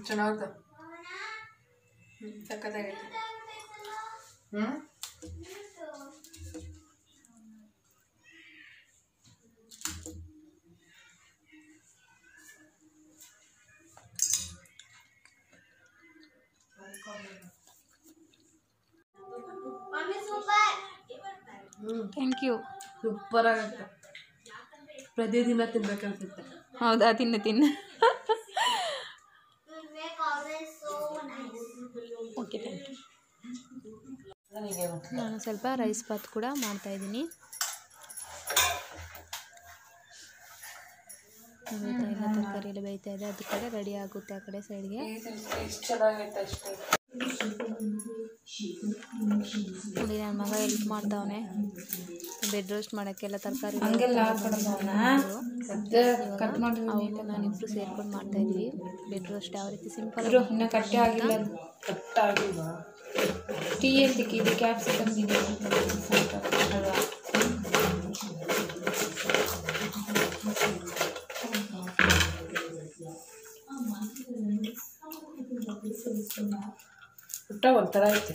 ಚೆನ್ನಾಗ ಸಕ್ಕತ್ತಾಗೈತೆ ಹ್ಞೂ thank you super ಆಗತ್ತೆ ಪ್ರತಿದಿನ ತಿನ್ಬೇಕನ್ಸುತ್ತೆ ಹೌದಾ ತಿನ್ನು ತಿನ್ನು ಓಕೆ ಥ್ಯಾಂಕ್ ಯು ನನಗೆ ನಾನು ಸ್ವಲ್ಪ ರೈಸ್ ಬಾತ್ ಕೂಡ ಮಾಡ್ತಾ ಇದ್ದೀನಿ ಬೇಯ್ತಾ ಇಲ್ಲ ತರಕಾರಿ ಎಲ್ಲ ಬೇಯ್ತಾ ಇದೆ ಅದು ಕಡೆ ರೆಡಿ ಆಗುತ್ತೆ ಆ ಕಡೆ ಸೈಡ್ಗೆ ಎಷ್ಟು ಚೆನ್ನಾಗೈತೆ ಅಷ್ಟೇ ನೋಡಿ ನನ್ನ ಮಗ ಹೆಲ್ಪ್ ಮಾಡ್ತಾವನೆ ಬೆಡ್ ರೋಸ್ಟ್ ಮಾಡೋಕ್ಕೆಲ್ಲ ತರಕಾರಿ ಹಂಗೆಲ್ಲ ಕಟ್ ಮಾಡಿ ಅವನು ನಾನಿಬ್ರು ಸೇರ್ಕೊಂಡು ಮಾಡ್ತಾ ಇದ್ವಿ ಬೆಡ್ ರೋಸ್ಟ್ ಯಾವ ರೀತಿ ಸಿಂಪಲ್ ಇನ್ನು ಕಟ್ಟೆ ಆಗಿಲ್ಲ ಕಟ್ ಆಗಿಲ್ವಾ ಟೀ ಎಲ್ಲಿಗೆ ಇದೆ ಕ್ಯಾಪ್ಸಿಕಮ್ ಇದೆ ಅಲ್ವಾ ಊಟ ಒಂಥರ ಐತೆ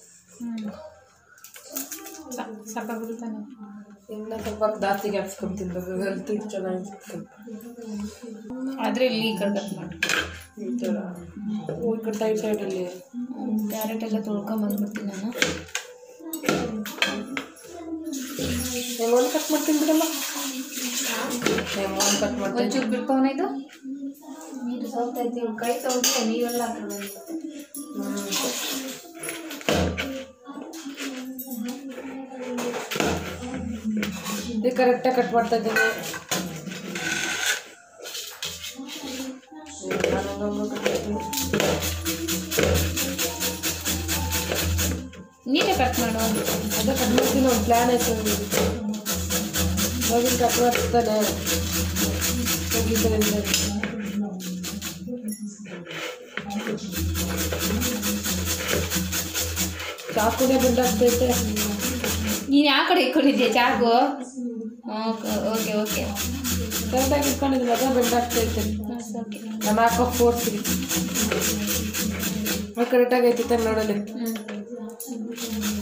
ಸಾಕಾಗ್ಬಿಡ್ತಾನೆ ಇನ್ನು ಸ್ವಲ್ಪ ಜಾಸ್ತಿ ಕ್ಯಾಪ್ಸಿಕಮ್ ತಿನ್ಬೇಕು ಹೆಲ್ತ್ ಚೆನ್ನಾಗಿರುತ್ತೆ ಆದರೆ ಇಲ್ಲಿ ಈ ಕಡೆ ಕಟ್ ಮಾಡಿ ಈ ಥರ ಈ ಕಡೆ ಸೈಡ್ ಸೈಡಲ್ಲಿ ಕ್ಯಾರೆಟ್ ಎಲ್ಲ ತೊಳ್ಕೊಂಬಂದ್ಬಿಡ್ತೀನಿ ನಾನು ಲೆಮನ್ ಕಟ್ ಮಾಡ್ತೀನಿ ಬಿಡಲ್ಲ ಲೆಮನ್ ಕಟ್ ಮಾಡ್ತೀನಿ ಒಂಚೂರು ಬಿಡ್ಕೋನ ಇದು ನೀರು ಸೌತೈತಿ ಇವ್ಳು ಕೈ ತೊಗೊಂಡ್ರೆ ನೀರೆಲ್ಲ ಹಾಕೊಂಡು ಇದು ಕರೆಕ್ಟಾಗಿ ಕಟ್ ಮಾಡ್ತಾ ಇದ್ದೀನಿ ನೀರೇ ಕಟ್ ಮಾಡು ಅದೇ ಕಟ್ ಮಾಡ್ತೀನಿ ಒಂದು ಪ್ಲ್ಯಾನ್ ಆಯ್ತು ಹೋಗಿ ಕಟ್ ಮಾಡ್ತಾನೆ ಹೋಗಿದ್ದರಿಂದ ಚಾಕುನೇ ಬಂದಾಗ್ತೈತೆ ನೀನು ಯಾವ ಕಡೆ ಇಟ್ಕೊಂಡಿದ್ಯಾ ಚಾಕು ಓಕೆ ಓಕೆ ಓಕೆ ಕರೆಕ್ಟಾಗಿ ಇಟ್ಕೊಂಡಿದ್ದೀನಿ ಅದೇ ಬೆಂಡಾಗ್ತೈತೆ ಓಕೆ ನಾನು ಹಾಕೋ ಫೋರ್ಸ್ಗೆ ಕರೆಕ್ಟಾಗಿ ಐತೈತೆ ನೋಡಲಿ ಹ್ಞೂ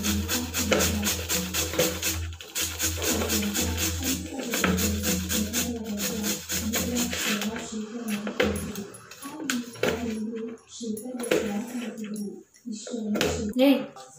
ಏಯ್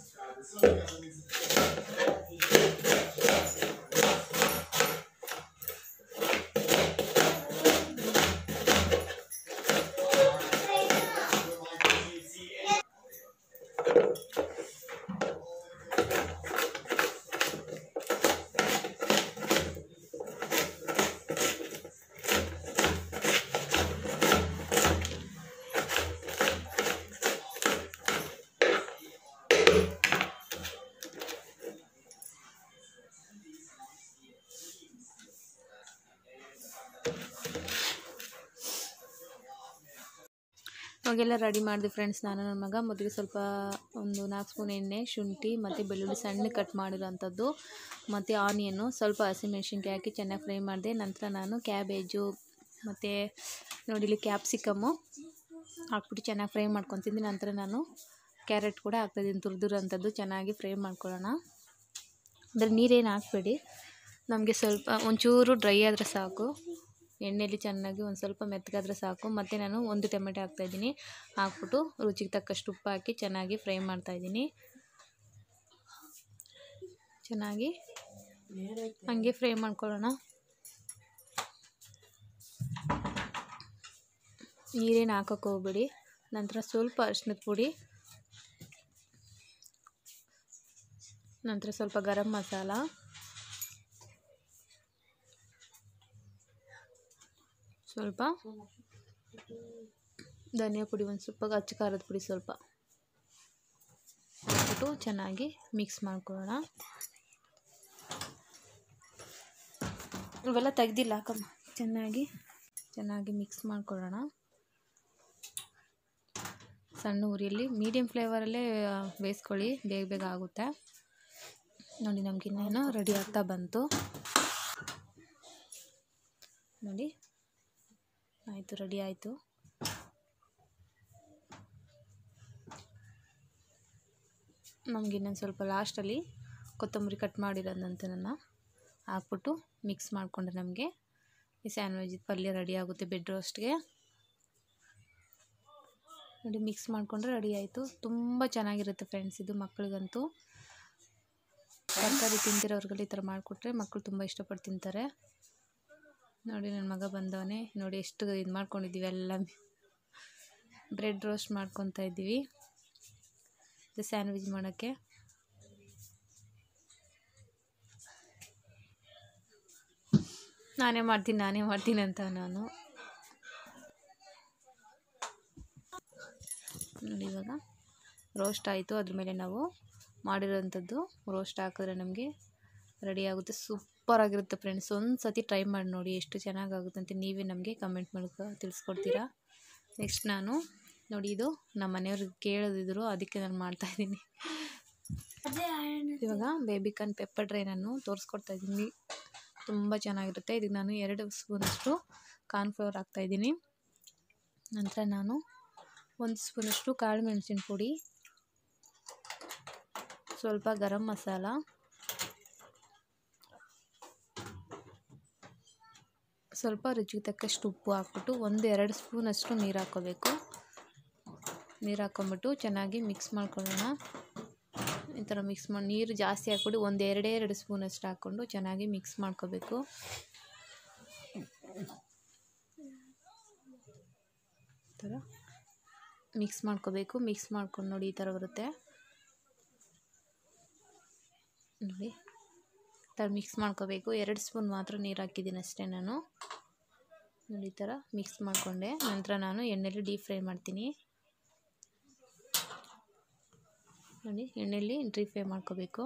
ಅವಾಗೆಲ್ಲ ರೆಡಿ ಮಾಡಿದೆ ಫ್ರೆಂಡ್ಸ್ ನಾನು ನನ್ನ ಮಗ ಮೊದಲಿಗೆ ಸ್ವಲ್ಪ ಒಂದು ನಾಲ್ಕು ಸ್ಪೂನ್ ಎಣ್ಣೆ ಶುಂಠಿ ಮತ್ತು ಬೆಳ್ಳುಳ್ಳಿ ಸಣ್ಣ ಕಟ್ ಮಾಡಿರೋಂಥದ್ದು ಮತ್ತು ಆನಿಯನ್ನು ಸ್ವಲ್ಪ ಹಸಿಮೆಣ್ಸಿನ್ಕಾಯಿ ಹಾಕಿ ಚೆನ್ನಾಗಿ ಫ್ರೈ ಮಾಡಿದೆ ನಂತರ ನಾನು ಕ್ಯಾಬೇಜು ಮತ್ತು ನೋಡಿ ಇಲ್ಲಿ ಕ್ಯಾಪ್ಸಿಕಮ್ಮು ಹಾಕ್ಬಿಟ್ಟು ಚೆನ್ನಾಗಿ ಫ್ರೈ ಮಾಡ್ಕೊತೀನಿ ನಂತರ ನಾನು ಕ್ಯಾರೆಟ್ ಕೂಡ ಹಾಕ್ತಾಯಿದ್ದೀನಿ ತುರಿದಿರೋಂಥದ್ದು ಚೆನ್ನಾಗಿ ಫ್ರೈ ಮಾಡ್ಕೊಳ್ಳೋಣ ಅಂದರೆ ನೀರೇನು ಹಾಕಬೇಡಿ ನಮಗೆ ಸ್ವಲ್ಪ ಒಂಚೂರು ಡ್ರೈ ಆದರೆ ಸಾಕು ಎಣ್ಣೆಯಲ್ಲಿ ಚೆನ್ನಾಗಿ ಒಂದು ಸ್ವಲ್ಪ ಮೆತ್ತಗಾದರೆ ಸಾಕು ಮತ್ತು ನಾನು ಒಂದು ಟೊಮೆಟೊ ಹಾಕ್ತಾಯಿದ್ದೀನಿ ಹಾಕ್ಬಿಟ್ಟು ರುಚಿಗೆ ತಕ್ಕಷ್ಟು ಉಪ್ಪು ಹಾಕಿ ಚೆನ್ನಾಗಿ ಫ್ರೈ ಮಾಡ್ತಾಯಿದ್ದೀನಿ ಚೆನ್ನಾಗಿ ಹಂಗೆ ಫ್ರೈ ಮಾಡ್ಕೊಳ್ಳೋಣ ನೀರೇನು ಹಾಕೋಕ್ಕೆ ಹೋಗ್ಬೇಡಿ ನಂತರ ಸ್ವಲ್ಪ ಅರ್ಶಿನದ ಪುಡಿ ನಂತರ ಸ್ವಲ್ಪ ಗರಂ ಮಸಾಲ ಸ್ವಲ್ಪ ಧನಿಯಾ ಪುಡಿ ಒಂದು ಸ್ವಲ್ಪ ಅಚ್ಚ ಖಾರದ ಪುಡಿ ಸ್ವಲ್ಪ ಹಾಕ್ಬಿಟ್ಟು ಚೆನ್ನಾಗಿ ಮಿಕ್ಸ್ ಮಾಡ್ಕೊಳ್ಳೋಣ ಇವೆಲ್ಲ ತೆಗ್ದಿಲ್ಲ ಹಾಕಮ್ಮ ಚೆನ್ನಾಗಿ ಚೆನ್ನಾಗಿ ಮಿಕ್ಸ್ ಮಾಡ್ಕೊಳ್ಳೋಣ ಸಣ್ಣ ಉರಿಯಲ್ಲಿ ಮೀಡಿಯಮ್ ಫ್ಲೇವರಲ್ಲೇ ಬೇಯಿಸ್ಕೊಳ್ಳಿ ಬೇಗ ಬೇಗ ಆಗುತ್ತೆ ನೋಡಿ ನಮ್ಗೆ ಇನ್ನೇನು ರೆಡಿ ಆಗ್ತಾ ಬಂತು ನೋಡಿ ಆಯಿತು ರೆಡಿ ಆಯಿತು ನಮಗೆ ಇನ್ನೊಂದು ಸ್ವಲ್ಪ ಲಾಸ್ಟಲ್ಲಿ ಕೊತ್ತಂಬರಿ ಕಟ್ ಮಾಡಿರೋದಂತನ ಹಾಕ್ಬಿಟ್ಟು ಮಿಕ್ಸ್ ಮಾಡಿಕೊಂಡ್ರೆ ನಮಗೆ ಈ ಸ್ಯಾಂಡ್ವಿಚ್ ಪಲ್ಯ ರೆಡಿ ಆಗುತ್ತೆ ಬೆಡ್ ರೋಸ್ಟ್ಗೆ ನೋಡಿ ಮಿಕ್ಸ್ ಮಾಡಿಕೊಂಡ್ರೆ ರೆಡಿ ಆಯಿತು ತುಂಬ ಚೆನ್ನಾಗಿರುತ್ತೆ ಫ್ರೆಂಡ್ಸ್ ಇದು ಮಕ್ಕಳಿಗಂತೂ ತರಕಾರಿ ತಿಂತಿರೋರ್ಗೆಲ್ಲ ಈ ಥರ ಮಾಡಿಕೊಟ್ರೆ ಮಕ್ಕಳು ತುಂಬ ಇಷ್ಟಪಟ್ಟು ತಿಂತಾರೆ ನೋಡಿ ನನ್ನ ಮಗ ಬಂದವನೇ ನೋಡಿ ಎಷ್ಟು ಇದು ಮಾಡ್ಕೊಂಡಿದ್ದೀವಿ ಎಲ್ಲ ಬ್ರೆಡ್ ರೋಸ್ಟ್ ಮಾಡ್ಕೊತಾ ಇದ್ದೀವಿ ಇದು ಸ್ಯಾಂಡ್ವಿಚ್ ಮಾಡೋಕ್ಕೆ ನಾನೇ ಮಾಡ್ತೀನಿ ನಾನೇ ಮಾಡ್ತೀನಿ ಅಂತ ನಾನು ನೋಡಿ ಇವಾಗ ರೋಸ್ಟ್ ಆಯಿತು ಅದ್ರ ಮೇಲೆ ನಾವು ಮಾಡಿರೋವಂಥದ್ದು ರೋಸ್ಟ್ ಹಾಕಿದ್ರೆ ನಮಗೆ ರೆಡಿ ಆಗುತ್ತೆ ಸೂಪರಾಗಿರುತ್ತೆ ಫ್ರೆಂಡ್ಸ್ ಒಂದು ಸತಿ ಟ್ರೈ ಮಾಡಿ ನೋಡಿ ಎಷ್ಟು ಚೆನ್ನಾಗಾಗುತ್ತೆ ಅಂತ ನೀವೇ ನಮಗೆ ಕಮೆಂಟ್ ಮೂಲಕ ತಿಳಿಸ್ಕೊಡ್ತೀರಾ ನೆಕ್ಸ್ಟ್ ನಾನು ನೋಡಿ ಇದು ನಮ್ಮ ಮನೆಯವ್ರಿಗೆ ಕೇಳೋದಿದ್ರು ಅದಕ್ಕೆ ನಾನು ಮಾಡ್ತಾಯಿದ್ದೀನಿ ಇವಾಗ ಬೇಬಿ ಕಾರ್ನ್ ಪೆಪ್ಪರ್ ಡ್ರೈ ನಾನು ತೋರಿಸ್ಕೊಡ್ತಾ ಇದ್ದೀನಿ ತುಂಬ ಚೆನ್ನಾಗಿರುತ್ತೆ ಇದಕ್ಕೆ ನಾನು ಎರಡು ಸ್ಪೂನಷ್ಟು ಕಾರ್ನ್ಫ್ಲವರ್ ಹಾಕ್ತಾಯಿದ್ದೀನಿ ನಂತರ ನಾನು ಒಂದು ಸ್ಪೂನಷ್ಟು ಕಾಳು ಮೆಣಸಿನ ಪುಡಿ ಸ್ವಲ್ಪ ಗರಂ ಮಸಾಲ ಸ್ವಲ್ಪ ರುಚಿಗೆ ತಕ್ಕಷ್ಟು ಉಪ್ಪು ಹಾಕ್ಬಿಟ್ಟು ಒಂದು ಎರಡು ಸ್ಪೂನಷ್ಟು ನೀರು ಹಾಕ್ಕೋಬೇಕು ನೀರು ಹಾಕ್ಕೊಂಬಿಟ್ಟು ಚೆನ್ನಾಗಿ ಮಿಕ್ಸ್ ಮಾಡ್ಕೊಳ್ಳೋಣ ಈ ಥರ ಮಿಕ್ಸ್ ಮಾಡಿ ನೀರು ಜಾಸ್ತಿ ಹಾಕ್ಬಿಟ್ಟು ಒಂದು ಎರಡೇ ಎರಡು ಸ್ಪೂನಷ್ಟು ಹಾಕ್ಕೊಂಡು ಚೆನ್ನಾಗಿ ಮಿಕ್ಸ್ ಮಾಡ್ಕೋಬೇಕು ಈ ಥರ ಮಿಕ್ಸ್ ಮಾಡ್ಕೋಬೇಕು ಮಿಕ್ಸ್ ಮಾಡ್ಕೊಂಡು ನೋಡಿ ಈ ಥರ ಬರುತ್ತೆ ನೋಡಿ ಈ ಥರ ಮಿಕ್ಸ್ ಮಾಡ್ಕೋಬೇಕು ಎರಡು ಸ್ಪೂನ್ ಮಾತ್ರ ನೀರು ಹಾಕಿದ್ದೀನಿ ಅಷ್ಟೇ ನಾನು ನೋಡಿ ಈ ಥರ ಮಿಕ್ಸ್ ಮಾಡಿಕೊಂಡೆ ನಂತರ ನಾನು ಎಣ್ಣೆಲಿ ಡೀಪ್ ಫ್ರೈ ಮಾಡ್ತೀನಿ ನೋಡಿ ಎಣ್ಣೆಯಲ್ಲಿ ಡೀಪ್ ಫ್ರೈ ಮಾಡ್ಕೋಬೇಕು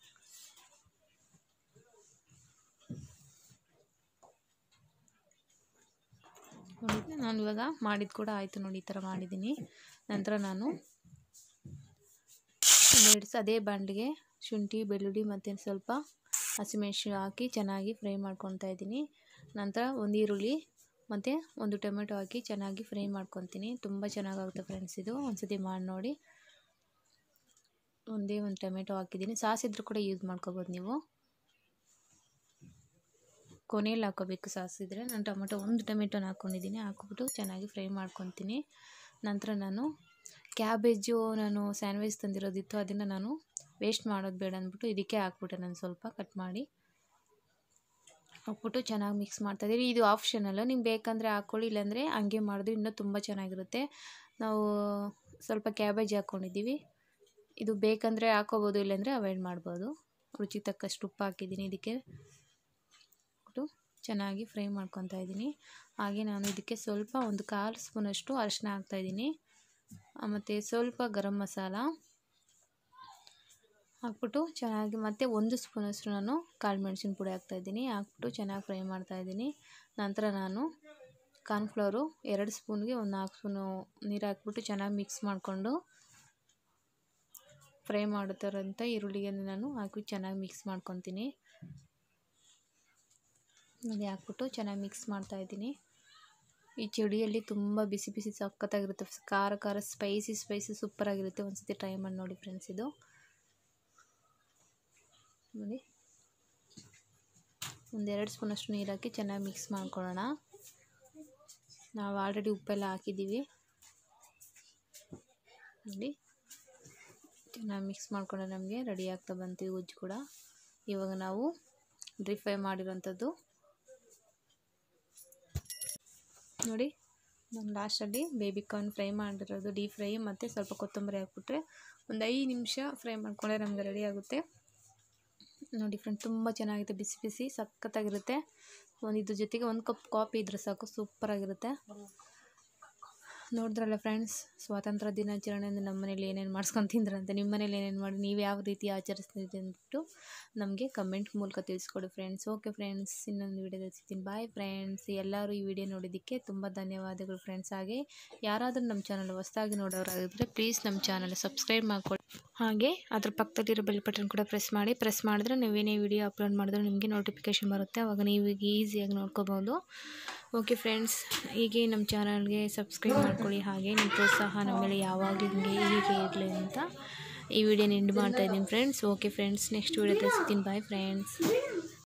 ನೋಡಿ ನಾನು ಇವಾಗ ಮಾಡಿದ್ದು ಕೂಡ ಆಯಿತು ನೋಡಿ ಈ ಥರ ಮಾಡಿದ್ದೀನಿ ನಂತರ ನಾನು ಒಂದೆರಡು ಸ ಅದೇ ಬಾಣಲಿಗೆ ಶುಂಠಿ ಬೆಳ್ಳುಳ್ಳಿ ಮತ್ತು ಸ್ವಲ್ಪ ಹಸಿಮೆಣಸು ಹಾಕಿ ಚೆನ್ನಾಗಿ ಫ್ರೈ ಮಾಡ್ಕೊತಾ ಇದ್ದೀನಿ ನಂತರ ಒಂದು ಈರುಳ್ಳಿ ಮತ್ತು ಒಂದು ಟೊಮೆಟೊ ಹಾಕಿ ಚೆನ್ನಾಗಿ ಫ್ರೈ ಮಾಡ್ಕೊತೀನಿ ತುಂಬ ಚೆನ್ನಾಗಾಗುತ್ತೆ ಫ್ರೆಂಡ್ಸ್ ಇದು ಒಂದ್ಸತಿ ಮಾಡಿ ನೋಡಿ ಒಂದೇ ಒಂದು ಟೊಮೆಟೊ ಹಾಕಿದ್ದೀನಿ ಸಾಸ್ ಇದ್ರೂ ಕೂಡ ಯೂಸ್ ಮಾಡ್ಕೋಬೋದು ನೀವು ಕೊನೆಯಲ್ಲಿ ಹಾಕೋಬೇಕು ಸಾಸ್ ಇದ್ದರೆ ನಾನು ಟೊಮೆಟೊ ಒಂದು ಟೊಮೆಟೊನ ಹಾಕ್ಕೊಂಡಿದ್ದೀನಿ ಹಾಕ್ಬಿಟ್ಟು ಚೆನ್ನಾಗಿ ಫ್ರೈ ಮಾಡ್ಕೊತೀನಿ ನಂತರ ನಾನು ಕ್ಯಾಬೇಜು ನಾನು ಸ್ಯಾಂಡ್ವಿಚ್ ತಂದಿರೋದಿತ್ತು ಅದನ್ನು ನಾನು ವೇಸ್ಟ್ ಮಾಡೋದು ಬೇಡ ಅಂದ್ಬಿಟ್ಟು ಇದಕ್ಕೆ ಹಾಕ್ಬಿಟ್ಟೆ ನಾನು ಸ್ವಲ್ಪ ಕಟ್ ಮಾಡಿ ಹಾಕ್ಬಿಟ್ಟು ಚೆನ್ನಾಗಿ ಮಿಕ್ಸ್ ಮಾಡ್ತಾಯಿದ್ದೀವಿ ಇದು ಆಪ್ಷನಲ್ಲ ನಿಮ್ಗೆ ಬೇಕಂದರೆ ಹಾಕ್ಕೊಳ್ಳಿ ಇಲ್ಲಾಂದರೆ ಹಂಗೆ ಮಾಡಿದ್ರೆ ಇನ್ನೂ ತುಂಬ ಚೆನ್ನಾಗಿರುತ್ತೆ ನಾವು ಸ್ವಲ್ಪ ಕ್ಯಾಬೇಜ್ ಹಾಕ್ಕೊಂಡಿದ್ದೀವಿ ಇದು ಬೇಕಂದರೆ ಹಾಕೋಬೋದು ಇಲ್ಲಾಂದರೆ ಅವಾಯ್ಡ್ ಮಾಡ್ಬೋದು ರುಚಿಗೆ ತಕ್ಕಷ್ಟು ಉಪ್ಪು ಹಾಕಿದ್ದೀನಿ ಇದಕ್ಕೆ ಬಿಟ್ಟು ಚೆನ್ನಾಗಿ ಫ್ರೈ ಮಾಡ್ಕೊತಾ ಇದ್ದೀನಿ ಹಾಗೆ ನಾನು ಇದಕ್ಕೆ ಸ್ವಲ್ಪ ಒಂದು ಕಾಲು ಸ್ಪೂನಷ್ಟು ಅರಿಶಿನ ಹಾಕ್ತಾಯಿದ್ದೀನಿ ಮತ್ತು ಸ್ವಲ್ಪ ಗರಂ ಮಸಾಲ ಹಾಕ್ಬಿಟ್ಟು ಚೆನ್ನಾಗಿ ಮತ್ತು ಒಂದು ಸ್ಪೂನಷ್ಟು ನಾನು ಕಾಳು ಮೆಣಸಿನ ಪುಡಿ ಹಾಕ್ತಾಯಿದ್ದೀನಿ ಹಾಕ್ಬಿಟ್ಟು ಚೆನ್ನಾಗಿ ಫ್ರೈ ಮಾಡ್ತಾಯಿದ್ದೀನಿ ನಂತರ ನಾನು ಕಾರ್ನ್ಫ್ಲವರು ಎರಡು ಸ್ಪೂನ್ಗೆ ಒಂದು ನಾಲ್ಕು ಸ್ಪೂನು ನೀರು ಹಾಕ್ಬಿಟ್ಟು ಚೆನ್ನಾಗಿ ಮಿಕ್ಸ್ ಮಾಡಿಕೊಂಡು ಫ್ರೈ ಮಾಡುತ್ತಾರಂಥ ಈರುಳ್ಳಿಗೆ ನಾನು ಹಾಕಿ ಚೆನ್ನಾಗಿ ಮಿಕ್ಸ್ ಮಾಡ್ಕೊತೀನಿ ಅದು ಹಾಕ್ಬಿಟ್ಟು ಚೆನ್ನಾಗಿ ಮಿಕ್ಸ್ ಮಾಡ್ತಾಯಿದ್ದೀನಿ ಈ ಚಳಿಯಲ್ಲಿ ತುಂಬ ಬಿಸಿ ಬಿಸಿ ಸಖತ್ತಾಗಿರುತ್ತೆ ಖಾರ ಖಾರ ಸ್ಪೈಸಿ ಸ್ಪೈಸಿ ಸೂಪರಾಗಿರುತ್ತೆ ಒಂದು ಸತಿ ಟ್ರೈ ಮಾಡಿ ನೋಡಿ ಫ್ರೆಂಡ್ಸ್ ಇದು ನೋಡಿ ಒಂದೆರಡು ಸ್ಪೂನಷ್ಟು ನೀರು ಹಾಕಿ ಚೆನ್ನಾಗಿ ಮಿಕ್ಸ್ ಮಾಡ್ಕೊಳ್ಳೋಣ ನಾವು ಆಲ್ರೆಡಿ ಉಪ್ಪೆಲ್ಲ ಹಾಕಿದ್ದೀವಿ ನೋಡಿ ಚೆನ್ನಾಗಿ ಮಿಕ್ಸ್ ಮಾಡ್ಕೊಂಡ್ರೆ ನಮಗೆ ರೆಡಿ ಆಗ್ತಾ ಬಂತು ಗೊಜ್ಜು ಕೂಡ ಇವಾಗ ನಾವು ಡ್ರೈ ಫ್ರೈ ಮಾಡಿರೋಂಥದ್ದು ನೋಡಿ ನಾನು ಲಾಸ್ಟಲ್ಲಿ ಬೇಬಿ ಕಾರ್ನ್ ಫ್ರೈ ಮಾಡಿರೋದು ಡೀಪ್ ಫ್ರೈ ಮತ್ತು ಸ್ವಲ್ಪ ಕೊತ್ತಂಬರಿ ಹಾಕ್ಬಿಟ್ರೆ ಒಂದು ಐದು ನಿಮಿಷ ಫ್ರೈ ಮಾಡ್ಕೊಂಡ್ರೆ ನಮಗೆ ರೆಡಿ ಆಗುತ್ತೆ ನೋಡಿ ಫ್ರೆಂಡ್ ತುಂಬ ಚೆನ್ನಾಗಿದೆ ಬಿಸಿ ಬಿಸಿ ಸಖತ್ತಾಗಿರುತ್ತೆ ಒಂದು ಇದ್ರ ಜೊತೆಗೆ ಒಂದು ಕಪ್ ಕಾಫಿ ಇದ್ರೆ ಸಾಕು ಸೂಪರಾಗಿರುತ್ತೆ ನೋಡಿದ್ರಲ್ಲ ಫ್ರೆಂಡ್ಸ್ ಸ್ವಾತಂತ್ರ್ಯ ದಿನಾಚರಣೆ ಅಂದರೆ ನಮ್ಮ ಮನೇಲಿ ಏನೇನು ಮಾಡ್ಸ್ಕೊಂಡು ತಿಂದ್ರಂತೆ ನಿಮ್ಮ ಮನೇಲಿ ಏನೇನು ಮಾಡಿ ನೀವು ಯಾವ ರೀತಿ ಆಚರಿಸ್ತಿದ್ದೀರಿ ಅಂದ್ಬಿಟ್ಟು ನಮಗೆ ಕಮೆಂಟ್ ಮೂಲಕ ತಿಳಿಸ್ಕೊಡಿ ಫ್ರೆಂಡ್ಸ್ ಓಕೆ ಫ್ರೆಂಡ್ಸ್ ಇನ್ನೊಂದು ವಿಡಿಯೋದಲ್ಲಿ ಸಿಗ್ತೀನಿ ಬಾಯ್ ಫ್ರೆಂಡ್ಸ್ ಎಲ್ಲರೂ ಈ ವಿಡಿಯೋ ನೋಡಿದ್ದಕ್ಕೆ ತುಂಬ ಧನ್ಯವಾದಗಳು ಫ್ರೆಂಡ್ಸ್ ಹಾಗೆ ಯಾರಾದರೂ ನಮ್ಮ ಚಾನಲ್ ಹೊಸದಾಗಿ ನೋಡೋರಾಗಿದ್ದರೆ ಪ್ಲೀಸ್ ನಮ್ಮ ಚಾನಲ್ ಸಬ್ಸ್ಕ್ರೈಬ್ ಮಾಡ್ಕೊಳ್ಳಿ ಹಾಗೆ ಅದ್ರ ಪಕ್ಕದಲ್ಲಿರೋ ಬೆಲ್ ಬಟನ್ ಕೂಡ ಪ್ರೆಸ್ ಮಾಡಿ ಪ್ರೆಸ್ ಮಾಡಿದ್ರೆ ನೀವೇನೇ ವಿಡಿಯೋ ಅಪ್ಲೋಡ್ ಮಾಡಿದ್ರೆ ನಿಮಗೆ ನೋಟಿಫಿಕೇಷನ್ ಬರುತ್ತೆ ಅವಾಗ ನೀವು ಈಗ ಈಸಿಯಾಗಿ ನೋಡ್ಕೋಬೋದು ಓಕೆ ಫ್ರೆಂಡ್ಸ್ ಹೀಗೆ ನಮ್ಮ ಚಾನಲ್ಗೆ ಸಬ್ಸ್ಕ್ರೈಬ್ ಮಾಡ್ಕೊಳ್ಳಿ ಹಾಗೆ ನಿಮ್ಮ ಪ್ರೋತ್ಸಾಹ ನಮ್ಮ ಮೇಲೆ ಯಾವಾಗಲೂ ಹಿಂಗೆ ಹೀಗೆ ಇರಲಿ ಅಂತ ಈ ವಿಡಿಯೋನ ಎಂಡ್ ಮಾಡ್ತಾ ಇದ್ದೀನಿ friends okay friends next video ಸಿಗ್ತೀನಿ ಬಾಯ್ ಫ್ರೆಂಡ್ಸ್